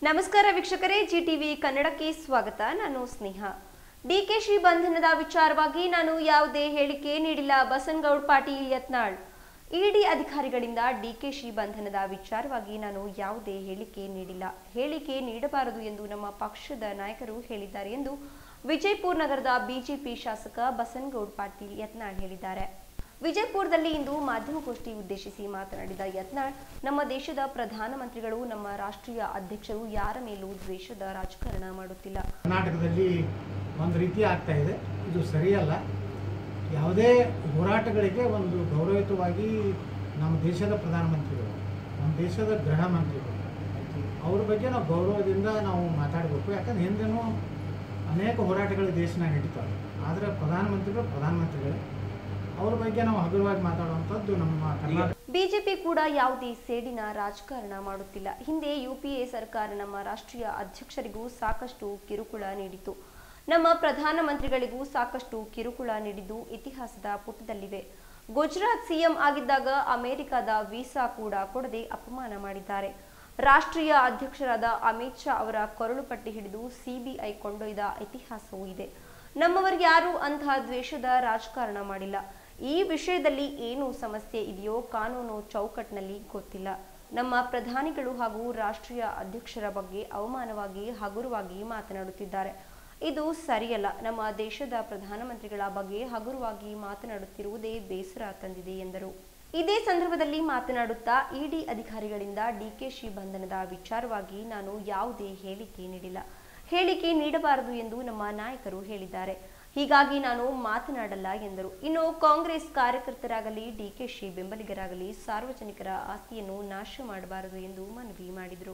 ನಮಸ್ಕಾರ ವೀಕ್ಷಕರೇ G TV ಕನ್ನಡಕ್ಕೆ ಸ್ವಾಗತ ನಾನು ಸ್ನೇಹ ಡಿಕೆಶಿ ಬಂಧನದ ವಿಚಾರವಾಗಿ ನಾನು ಯಾವುದೇ ಹೇಳಿಕೆ ನೀಡಿಲ್ಲ ಬಸನಗೌಡ್ ಪಾಟೀಲ್ ಯತ್ನಾಳ್ ಇಡಿ ಅಧಿಕಾರಿಗಳಿಂದ ಡಿಕೆಶಿ ಬಂಧನದ ವಿಚಾರವಾಗಿ ನಾನು ಯಾವುದೇ ಹೇಳಿಕೆ ನೀಡಿಲ್ಲ ಹೇಳಿಕೆ ನೀಡಬಾರದು ಎಂದು ನಮ್ಮ ಪಕ್ಷದ ನಾಯಕರು ಹೇಳಿದ್ದಾರೆ ಎಂದು ವಿಜಯಪುರ ನಗರದ ಬಿಜೆಪಿ ಶಾಸಕ ಬಸನಗೌಡ್ ಪಾಟೀಲ್ ಯತ್ನಾಳ್ ಹೇಳಿದ್ದಾರೆ ವಿಜಯಪುರದಲ್ಲಿ ಇಂದು ಮಾಧ್ಯಮಗೋಷ್ಠಿ ಉದ್ದೇಶಿಸಿ ಮಾತನಾಡಿದ ಯತ್ನಾಳ್ ನಮ್ಮ ದೇಶದ ಪ್ರಧಾನಮಂತ್ರಿಗಳು ನಮ್ಮ ರಾಷ್ಟ್ರೀಯ ಅಧ್ಯಕ್ಷರು ಯಾರ ಮೇಲೂ ದ್ವೇಷದ ರಾಜಕಾರಣ ಮಾಡುತ್ತಿಲ್ಲ ಕರ್ನಾಟಕದಲ್ಲಿ ಒಂದು ರೀತಿ ಆಗ್ತಾ ಇದೆ ಇದು ಸರಿಯಲ್ಲ ಯಾವುದೇ ಹೋರಾಟಗಳಿಗೆ ಒಂದು ಗೌರವಯುತವಾಗಿ ನಮ್ಮ ದೇಶದ ಪ್ರಧಾನಮಂತ್ರಿಗಳು ನಮ್ಮ ದೇಶದ ಗೃಹ ಮಂತ್ರಿಗಳು ಅವ್ರ ಬಗ್ಗೆ ನಾವು ಗೌರವದಿಂದ ನಾವು ಮಾತಾಡಬೇಕು ಯಾಕಂದ್ರೆ ಹಿಂದೆನೂ ಅನೇಕ ಹೋರಾಟಗಳು ದೇಶನಾಗ ನಡೀತಾವೆ ಆದರೆ ಪ್ರಧಾನಮಂತ್ರಿಗಳು ಪ್ರಧಾನಮಂತ್ರಿಗಳೇ ಅವ್ರ ಬಗ್ಗೆ ನಾವು ಹಗುರವಾಗಿ ಮಾತಾಡುವಂಥದ್ದು ನಮ್ಮ ಕರ್ನಾಟಕ ಬಿಜೆಪಿ ಕೂಡ ಯಾವುದೇ ಸೇಡಿನ ರಾಜಕಾರಣ ಮಾಡುತ್ತಿಲ್ಲ ಹಿಂದೆ ಯುಪಿಎ ಸರ್ಕಾರ ನಮ್ಮ ರಾಷ್ಟ್ರೀಯ ಅಧ್ಯಕ್ಷರಿಗೂ ಸಾಕಷ್ಟು ಕಿರುಕುಳ ನೀಡಿತು ನಮ್ಮ ಪ್ರಧಾನಮಂತ್ರಿಗಳಿಗೂ ಸಾಕಷ್ಟು ಕಿರುಕುಳ ನೀಡಿದ್ದು ಇತಿಹಾಸದ ಪುಟದಲ್ಲಿವೆ ಗುಜರಾತ್ ಸಿಎಂ ಆಗಿದ್ದಾಗ ಅಮೆರಿಕದ ವೀಸಾ ಕೂಡ ಕೊಡದೆ ಅಪಮಾನ ಮಾಡಿದ್ದಾರೆ ರಾಷ್ಟ್ರೀಯ ಅಧ್ಯಕ್ಷರಾದ ಅಮಿತ್ ಶಾ ಅವರ ಕೊರಳು ಪಟ್ಟಿ ಹಿಡಿದು ಸಿಬಿಐ ಕೊಂಡೊಯ್ದ ಇತಿಹಾಸವೂ ಇದೆ ನಮ್ಮವರ್ಯಾರೂ ಅಂತಹ ದ್ವೇಷದ ರಾಜಕಾರಣ ಮಾಡಿಲ್ಲ ಈ ವಿಷಯದಲ್ಲಿ ಏನು ಸಮಸ್ಯೆ ಇದೆಯೋ ಕಾನೂನು ಚೌಕಟ್ಟಿನಲ್ಲಿ ಗೊತ್ತಿಲ್ಲ ನಮ್ಮ ಪ್ರಧಾನಿಗಳು ಹಾಗೂ ರಾಷ್ಟ್ರೀಯ ಅಧ್ಯಕ್ಷರ ಬಗ್ಗೆ ಅವಮಾನವಾಗಿ ಹಗುರವಾಗಿ ಮಾತನಾಡುತ್ತಿದ್ದಾರೆ ಇದು ಸರಿಯಲ್ಲ ನಮ್ಮ ದೇಶದ ಪ್ರಧಾನಮಂತ್ರಿಗಳ ಬಗ್ಗೆ ಹಗುರವಾಗಿ ಮಾತನಾಡುತ್ತಿರುವುದೇ ಬೇಸರ ತಂದಿದೆ ಎಂದರು ಇದೇ ಸಂದರ್ಭದಲ್ಲಿ ಮಾತನಾಡುತ್ತಾ ಇಡಿ ಅಧಿಕಾರಿಗಳಿಂದ ಡಿಕೆಶಿ ಬಂಧನದ ವಿಚಾರವಾಗಿ ನಾನು ಯಾವುದೇ ಹೇಳಿಕೆ ನೀಡಿಲ್ಲ ಹೇಳಿಕೆ ನೀಡಬಾರದು ಎಂದು ನಮ್ಮ ನಾಯಕರು ಹೇಳಿದ್ದಾರೆ ಹೀಗಾಗಿ ನಾನು ಮಾತನಾಡಲ್ಲ ಎಂದರು ಇನ್ನು ಕಾಂಗ್ರೆಸ್ ಕಾರ್ಯಕರ್ತರಾಗಲಿ ಡಿಕೆಶಿ ಬೆಂಬಲಿಗರಾಗಲಿ ಸಾರ್ವಜನಿಕರ ಆಸ್ತಿಯನ್ನು ನಾಶ ಮಾಡಬಾರದು ಎಂದು ಮನವಿ ಮಾಡಿದರು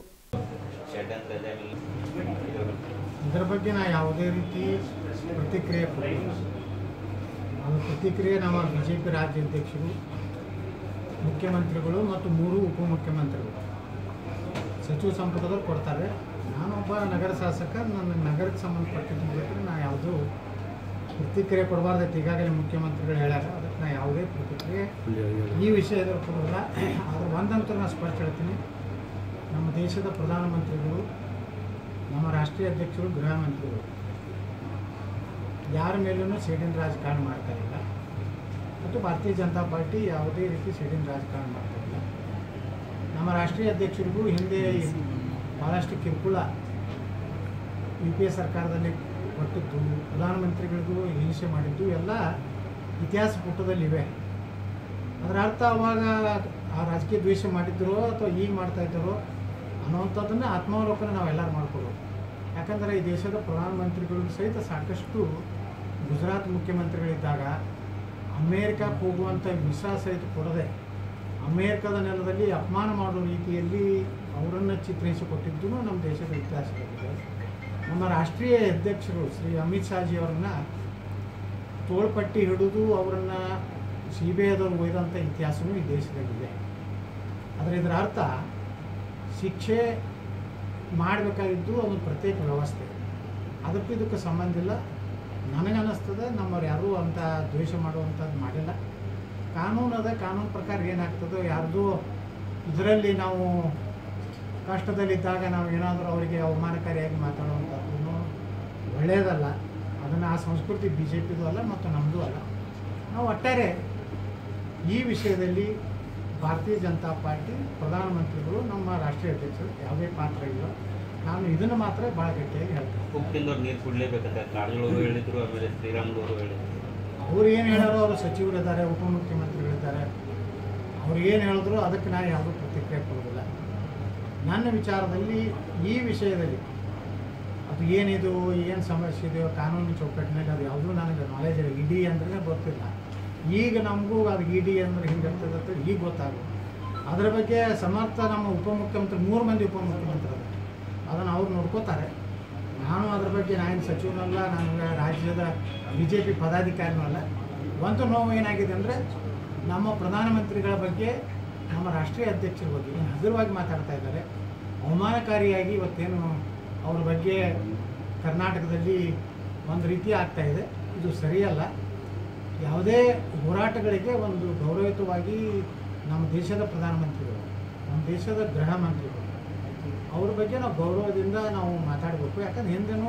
ಇದರ ಬಗ್ಗೆ ನಾ ಯಾವುದೇ ರೀತಿ ಪ್ರತಿಕ್ರಿಯೆ ಕೊಟ್ಟಿಲ್ಲ ಅದು ಪ್ರತಿಕ್ರಿಯೆ ನಮ್ಮ ಬಿ ಜೆ ಪಿ ರಾಜ್ಯಾಧ್ಯಕ್ಷರು ಮುಖ್ಯಮಂತ್ರಿಗಳು ಮತ್ತು ಮೂರು ಉಪಮುಖ್ಯಮಂತ್ರಿಗಳು ಸಚಿವ ಸಂಪುಟದವ್ರು ಕೊಡ್ತಾರೆ ನಾನೊಬ್ಬ ನಗರ ಶಾಸಕ ನನ್ನ ನಗರಕ್ಕೆ ಸಂಬಂಧಪಟ್ಟಿದ್ದ ಬಗ್ಗೆ ನಾ ಯಾವುದೂ ಪ್ರತಿಕ್ರಿಯೆ ಕೊಡಬಾರ್ದೈತೆ ಈಗಾಗಲೇ ಮುಖ್ಯಮಂತ್ರಿಗಳು ಹೇಳ್ಯಾರ ಅದಕ್ಕೆ ನಾ ಯಾವುದೇ ಪ್ರತಿಕ್ರಿಯೆ ಈ ವಿಷಯದಲ್ಲಿ ಕೊಡೋಲ್ಲ ಆದರೆ ಒಂದಂತೂ ನಾನು ಸ್ಪಷ್ಟ ಹೇಳ್ತೀನಿ ನಮ್ಮ ದೇಶದ ಪ್ರಧಾನಮಂತ್ರಿಗಳು ನಮ್ಮ ರಾಷ್ಟ್ರೀಯ ಅಧ್ಯಕ್ಷರು ಗೃಹ ಮಂತ್ರಿಗಳು ಯಾರ ಮೇಲೂ ಸೇಡಿನ ರಾಜಕಾರಣ ಮಾಡ್ತಾ ಇಲ್ಲ ಮತ್ತು ಭಾರತೀಯ ಜನತಾ ಪಾರ್ಟಿ ಯಾವುದೇ ರೀತಿ ಸೇಡಿನ ರಾಜಕಾರಣ ಮಾಡ್ತಾ ಇಲ್ಲ ನಮ್ಮ ರಾಷ್ಟ್ರೀಯ ಅಧ್ಯಕ್ಷರಿಗೂ ಹಿಂದೆ ಭಾಳಷ್ಟು ಕಿರುಕುಳ ಯು ಪಿ ಎ ಸರ್ಕಾರದಲ್ಲಿ ಕೊಟ್ಟಿದ್ದು ಪ್ರಧಾನಮಂತ್ರಿಗಳಿಗೂ ಹಿಂಸೆ ಮಾಡಿದ್ದು ಎಲ್ಲ ಇತಿಹಾಸ ಪುಟದಲ್ಲಿವೆ ಅದರ ಅರ್ಥ ಅವಾಗ ಆ ರಾಜಕೀಯ ದ್ವೇಷ ಮಾಡಿದ್ದರೋ ಅಥವಾ ಈಗ ಮಾಡ್ತಾ ಇದ್ದಾರೋ ಅನ್ನುವಂಥದ್ದನ್ನು ಆತ್ಮಾವಲೋಕನ ನಾವೆಲ್ಲರೂ ಮಾಡ್ಕೊಳ್ಳೋದು ಯಾಕಂದರೆ ಈ ದೇಶದ ಪ್ರಧಾನಮಂತ್ರಿಗಳಿಗೂ ಸಹಿತ ಸಾಕಷ್ಟು ಗುಜರಾತ್ ಮುಖ್ಯಮಂತ್ರಿಗಳಿದ್ದಾಗ ಅಮೇರಿಕಕ್ಕೆ ಹೋಗುವಂಥ ವೀಸಾ ಸಹಿತ ಕೊಡದೆ ಅಮೇರಿಕದ ನೆಲದಲ್ಲಿ ಅಪಮಾನ ಮಾಡೋ ರೀತಿಯಲ್ಲಿ ಅವರನ್ನು ಚಿತ್ರಿಸಿಕೊಟ್ಟಿದ್ದು ನಮ್ಮ ದೇಶದ ಇತಿಹಾಸದಲ್ಲಿದೆ ನಮ್ಮ ರಾಷ್ಟ್ರೀಯ ಅಧ್ಯಕ್ಷರು ಶ್ರೀ ಅಮಿತ್ ಶಾಜಿ ಅವರನ್ನ ತೋಳ್ಪಟ್ಟಿ ಹಿಡಿದು ಅವರನ್ನು ಸಿ ಬಿ ಐದವ್ರು ಒಯ್ದಂಥ ಇತಿಹಾಸವೂ ಈ ದೇಶದಲ್ಲಿದೆ ಆದರೆ ಇದರ ಅರ್ಥ ಶಿಕ್ಷೆ ಮಾಡಬೇಕಾಗಿದ್ದು ಒಂದು ಪ್ರತ್ಯೇಕ ವ್ಯವಸ್ಥೆ ಅದಕ್ಕೂ ಇದಕ್ಕೆ ಸಂಬಂಧ ಇಲ್ಲ ನನಗನ್ನಿಸ್ತದೆ ನಮ್ಮವ್ರು ಯಾರೂ ಅಂಥ ದ್ವೇಷ ಮಾಡುವಂಥದ್ದು ಮಾಡಿಲ್ಲ ಕಾನೂನು ಅದ ಕಾನೂನು ಪ್ರಕಾರ ಏನಾಗ್ತದೋ ಯಾರ್ದು ಇದರಲ್ಲಿ ನಾವು ಕಷ್ಟದಲ್ಲಿದ್ದಾಗ ನಾವು ಏನಾದರೂ ಅವರಿಗೆ ಅವಮಾನಕಾರಿಯಾಗಿ ಮಾತಾಡುವಂಥದ್ದು ಒಳ್ಳೆಯದಲ್ಲ ಅದನ್ನು ಆ ಸಂಸ್ಕೃತಿ ಬಿ ಜೆ ಪಿದು ಅಲ್ಲ ಮತ್ತು ನಮ್ಮದು ಅಲ್ಲ ನಾವು ಒಟ್ಟಾರೆ ಈ ವಿಷಯದಲ್ಲಿ ಭಾರತೀಯ ಜನತಾ ಪಾರ್ಟಿ ಪ್ರಧಾನಮಂತ್ರಿಗಳು ನಮ್ಮ ರಾಷ್ಟ್ರೀಯ ಅಧ್ಯಕ್ಷರು ಯಾವುದೇ ಪಾತ್ರ ಇಲ್ಲ ನಾನು ಇದನ್ನು ಮಾತ್ರ ಭಾಳ ಗಟ್ಟಿಯಾಗಿ ಹೇಳ್ತೇನೆ ಉಪ್ಪಿಂದವ್ರು ನೀರು ಕುಡ್ಲೇಬೇಕಂತ ಕಾರಜೋಳವರು ಹೇಳಿದ್ರು ಆಮೇಲೆ ಶ್ರೀರಾಮುಲು ಹೇಳಿದ್ರು ಅವ್ರು ಏನು ಹೇಳೋರು ಅವರು ಸಚಿವರಿದ್ದಾರೆ ಉಪಮುಖ್ಯಮಂತ್ರಿಗಳಿದ್ದಾರೆ ಅವ್ರು ಏನು ಹೇಳಿದ್ರು ಅದಕ್ಕೆ ನಾನು ಯಾವುದೂ ಪ್ರತಿಕ್ರಿಯೆ ಕೊಡೋದಿಲ್ಲ ನನ್ನ ವಿಚಾರದಲ್ಲಿ ಈ ವಿಷಯದಲ್ಲಿ ಅದು ಏನಿದು ಏನು ಸಮಸ್ಯೆ ಇದೆಯೋ ಕಾನೂನು ಚೌಕಟ್ಟಿನಲ್ಲಿ ಅದು ಯಾವುದೂ ನನಗೆ ನಾಲೆಜ್ ಇಲ್ಲ ಇಡಿ ಅಂದ್ರೆ ಗೊತ್ತಿಲ್ಲ ಈಗ ನಮಗೂ ಅದು ಇಡಿ ಅಂದ್ರೆ ಹಿಂಗೆ ಇರ್ತದೆ ಅಂತ ಈಗ ಗೊತ್ತಾಗುತ್ತೆ ಅದರ ಬಗ್ಗೆ ಸಮರ್ಥ ನಮ್ಮ ಉಪಮುಖ್ಯಮಂತ್ರಿ ಮೂರು ಮಂದಿ ಉಪಮುಖ್ಯಮಂತ್ರಿ ಅದಾರೆ ಅದನ್ನು ಅವ್ರು ನೋಡ್ಕೋತಾರೆ ನಾನು ಅದ್ರ ಬಗ್ಗೆ ನಾನು ಸಚಿವನಲ್ಲ ನನಗೆ ರಾಜ್ಯದ ಬಿ ಜೆ ಪಿ ಪದಾಧಿಕಾರಿನೂ ಅಲ್ಲ ಒಂದು ನೋವು ಏನಾಗಿದೆ ಅಂದರೆ ನಮ್ಮ ಪ್ರಧಾನಮಂತ್ರಿಗಳ ಬಗ್ಗೆ ನಮ್ಮ ರಾಷ್ಟ್ರೀಯ ಅಧ್ಯಕ್ಷರ ಬಗ್ಗೆ ಏನು ಹಗುರವಾಗಿ ಮಾತಾಡ್ತಾ ಇದ್ದಾರೆ ಅವಮಾನಕಾರಿಯಾಗಿ ಇವತ್ತೇನು ಅವ್ರ ಬಗ್ಗೆ ಕರ್ನಾಟಕದಲ್ಲಿ ಒಂದು ರೀತಿ ಆಗ್ತಾ ಇದೆ ಇದು ಸರಿಯಲ್ಲ ಯಾವುದೇ ಹೋರಾಟಗಳಿಗೆ ಒಂದು ಗೌರವಯುತವಾಗಿ ನಮ್ಮ ದೇಶದ ಪ್ರಧಾನಮಂತ್ರಿಗಳು ನಮ್ಮ ದೇಶದ ಗೃಹ ಮಂತ್ರಿಗಳು ಅವ್ರ ಬಗ್ಗೆ ನಾವು ಗೌರವದಿಂದ ನಾವು ಮಾತಾಡಬೇಕು ಯಾಕಂದ್ರೆ ಹಿಂದೆನೂ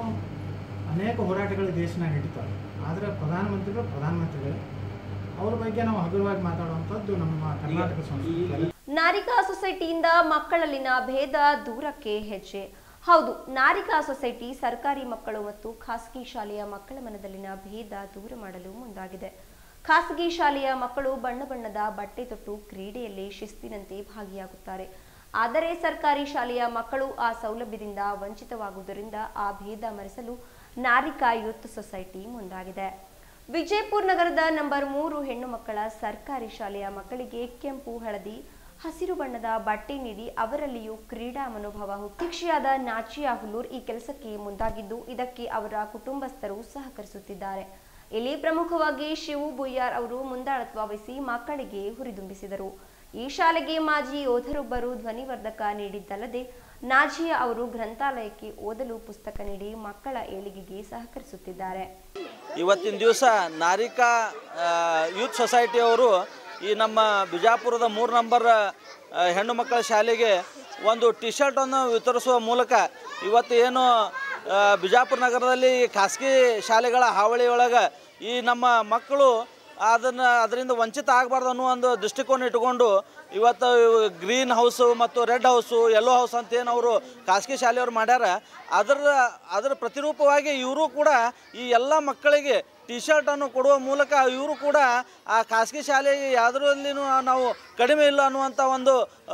ಅನೇಕ ಹೋರಾಟಗಳು ದೇಶನಾಗ ನಡೀತಾವೆ ಆದರೆ ಪ್ರಧಾನಮಂತ್ರಿಗಳು ಪ್ರಧಾನಮಂತ್ರಿಗಳು ಅವ್ರ ಬಗ್ಗೆ ನಾವು ಹಗುರವಾಗಿ ಮಾತಾಡುವಂಥದ್ದು ನಮ್ಮ ಕರ್ನಾಟಕ ಸಂಸ್ಕೃತಿ ನಾರಿಕಾ ಸೊಸೈಟಿಯಿಂದ ಮಕ್ಕಳಲ್ಲಿನ ಭೇದ ದೂರಕ್ಕೆ ಹೆಜ್ಜೆ ಹೌದು ನಾರಿಕಾ ಸೊಸೈಟಿ ಸರ್ಕಾರಿ ಮಕ್ಕಳು ಮತ್ತು ಖಾಸಗಿ ಶಾಲೆಯ ಮಕ್ಕಳ ಮನದಲ್ಲಿನ ಭೇದ ದೂರ ಮಾಡಲು ಮುಂದಾಗಿದೆ ಖಾಸಗಿ ಶಾಲೆಯ ಮಕ್ಕಳು ಬಣ್ಣ ಬಣ್ಣದ ಬಟ್ಟೆ ತೊಟ್ಟು ಕ್ರೀಡೆಯಲ್ಲಿ ಶಿಸ್ತಿನಂತೆ ಭಾಗಿಯಾಗುತ್ತಾರೆ ಆದರೆ ಸರ್ಕಾರಿ ಶಾಲೆಯ ಮಕ್ಕಳು ಆ ಸೌಲಭ್ಯದಿಂದ ವಂಚಿತವಾಗುವುದರಿಂದ ಆ ಭೇದ ಮರೆಸಲು ನಾರಿಕಾ ಯೂತ್ ಸೊಸೈಟಿ ಮುಂದಾಗಿದೆ ವಿಜಯಪುರ ನಗರದ ನಂಬರ್ ಮೂರು ಹೆಣ್ಣು ಮಕ್ಕಳ ಸರ್ಕಾರಿ ಶಾಲೆಯ ಮಕ್ಕಳಿಗೆ ಕೆಂಪು ಹಳದಿ ಹಸಿರು ಬಣ್ಣದ ಬಟ್ಟೆ ನೀಡಿ ಅವರಲ್ಲಿಯೂ ಕ್ರೀಡಾ ಮನೋಭಾವ ಹುಟ್ಟಿಕ್ಷಿಯಾದ ನಾಚಿಯಾ ಹುಲ್ಲೂರ್ ಈ ಕೆಲಸಕ್ಕೆ ಮುಂದಾಗಿದ್ದು ಇದಕ್ಕೆ ಅವರ ಕುಟುಂಬಸ್ಥರು ಸಹಕರಿಸುತ್ತಿದ್ದಾರೆ ಇಲ್ಲಿ ಪ್ರಮುಖವಾಗಿ ಶಿವು ಬುಯ್ಯಾರ್ ಅವರು ಮುಂದಾಳತ್ವ ವಹಿಸಿ ಮಕ್ಕಳಿಗೆ ಹುರಿದುಂಬಿಸಿದರು ಈ ಶಾಲೆಗೆ ಮಾಜಿ ಯೋಧರೊಬ್ಬರು ಧ್ವನಿವರ್ಧಕ ನೀಡಿದ್ದಲ್ಲದೆ ನಾಜಿಯಾ ಅವರು ಗ್ರಂಥಾಲಯಕ್ಕೆ ಓದಲು ಪುಸ್ತಕ ನೀಡಿ ಮಕ್ಕಳ ಏಳಿಗೆಗೆ ಸಹಕರಿಸುತ್ತಿದ್ದಾರೆ ಇವತ್ತಿನ ದಿವಸ ನಾರಿಕಾ ಆ, ಯೂತ್ ಸೊಸೈಟಿಯವರು ಈ ನಮ್ಮ ಬಿಜಾಪುರದ ಮೂರು ನಂಬರ್ ಆ, ಹೆಣ್ಣು ಮಕ್ಕಳ ಶಾಲೆಗೆ ಒಂದು ಟಿ ಶರ್ಟನ್ನು ವಿತರಿಸುವ ಮೂಲಕ ಇವತ್ತು ಏನು ಆ, ಬಿಜಾಪುರ ನಗರದಲ್ಲಿ ಖಾಸಗಿ ಶಾಲೆಗಳ ಹಾವಳಿಯೊಳಗೆ ಈ ನಮ್ಮ ಮಕ್ಕಳು ಅದನ್ನು ಅದರಿಂದ ವಂಚಿತ ಆಗಬಾರ್ದು ಅನ್ನೋ ಒಂದು ದೃಷ್ಟಿಕೋನ ಇಟ್ಕೊಂಡು ಇವತ್ತು ಗ್ರೀನ್ ಹೌಸು ಮತ್ತು ರೆಡ್ ಹೌಸು ಯೆಲ್ಲೋ ಹೌಸ್ ಅಂತ ಏನು ಅವರು ಖಾಸಗಿ ಶಾಲೆಯವ್ರು ಮಾಡ್ಯಾರ ಅದರ ಅದರ ಪ್ರತಿರೂಪವಾಗಿ ಇವರು ಕೂಡ ಈ ಎಲ್ಲ ಮಕ್ಕಳಿಗೆ ಟಿ ಶರ್ಟನ್ನು ಕೊಡುವ ಮೂಲಕ ಇವರು ಕೂಡ ಆ ಖಾಸಗಿ ಶಾಲೆಗೆ ಯಾವುದರಲ್ಲಿನೂ ನಾವು ಕಡಿಮೆ ಇಲ್ಲ ಅನ್ನುವಂಥ ಒಂದು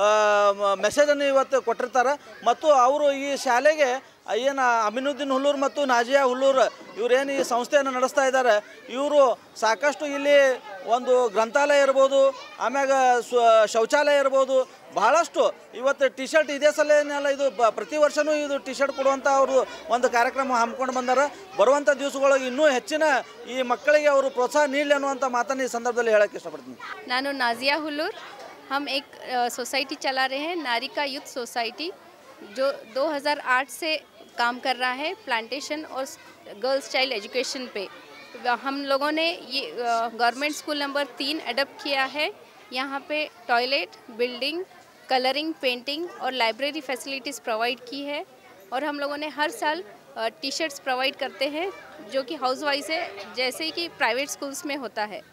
ಮೆಸೇಜನ್ನು ಇವತ್ತು ಕೊಟ್ಟಿರ್ತಾರೆ ಮತ್ತು ಅವರು ಈ ಶಾಲೆಗೆ ಏನು ಅಮಿನುದ್ದೀನ್ ಹುಲ್ಲೂರು ಮತ್ತು ನಾಜಿಯಾ ಹುಲ್ಲೂರು ಇವರೇನು ಈ ಸಂಸ್ಥೆಯನ್ನು ನಡೆಸ್ತಾ ಇದ್ದಾರೆ ಇವರು ಸಾಕಷ್ಟು ಇಲ್ಲಿ ಒಂದು ಗ್ರಂಥಾಲಯ ಇರ್ಬೋದು ಆಮ್ಯಾಗ ಸ್ವ ಶೌಚಾಲಯ ಇರ್ಬೋದು ಬಹಳಷ್ಟು ಇವತ್ತು ಟಿ ಶರ್ಟ್ ಇದೇ ಸಲನೆಲ್ಲ ಇದು ಬ ಪ್ರತಿ ವರ್ಷವೂ ಇದು ಟಿ ಶರ್ಟ್ ಕೊಡುವಂಥ ಅವರು ಒಂದು ಕಾರ್ಯಕ್ರಮ ಹಮ್ಮಿಕೊಂಡು ಬಂದಾರ ಬರುವಂಥ ದಿವಸಗಳಿಗೆ ಇನ್ನೂ ಹೆಚ್ಚಿನ ಈ ಮಕ್ಕಳಿಗೆ ಅವರು ಪ್ರೋತ್ಸಾಹ ನೀಡಲಿ ಅನ್ನುವಂಥ ಮಾತನ್ನು ಈ ಸಂದರ್ಭದಲ್ಲಿ ಹೇಳಕ್ಕೆ ಇಷ್ಟಪಡ್ತೀನಿ नानो नाजिया हुलूर हम एक अ, सोसाइटी चला रहे हैं नारिका युद्ध सोसाइटी जो 2008 से काम कर रहा है प्लांटेशन और गर्ल्स चाइल्ड एजुकेशन पे हम लोगों ने ये गवर्नमेंट स्कूल नंबर तीन अडप्ट किया है यहाँ पे टॉयलेट बिल्डिंग कलरिंग पेंटिंग और लाइब्रेरी फैसिलिटीज़ प्रोवाइड की है और हम लोगों ने हर साल टी शर्ट्स प्रोवाइड करते हैं जो कि हाउस वाइज है जैसे कि प्राइवेट स्कूल्स में होता है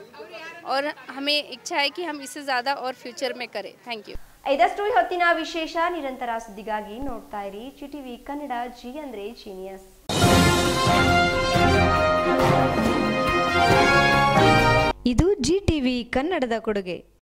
और हमें इच्छा है कि हम इससे ज़्यादा और फ्यूचर में करें थैंक यू ಇದಷ್ಟು ಹೊತ್ತಿನ ವಿಶೇಷ ನಿರಂತರ ಸುದ್ದಿಗಾಗಿ ನೋಡ್ತಾ ಇರಿ ಚಿಟಿವಿ ಕನ್ನಡ ಜಿ ಅಂದ್ರೆ ಜೀನಿಯಸ್ ಇದು ಜಿ ಟಿವಿ ಕನ್ನಡದ ಕೊಡುಗೆ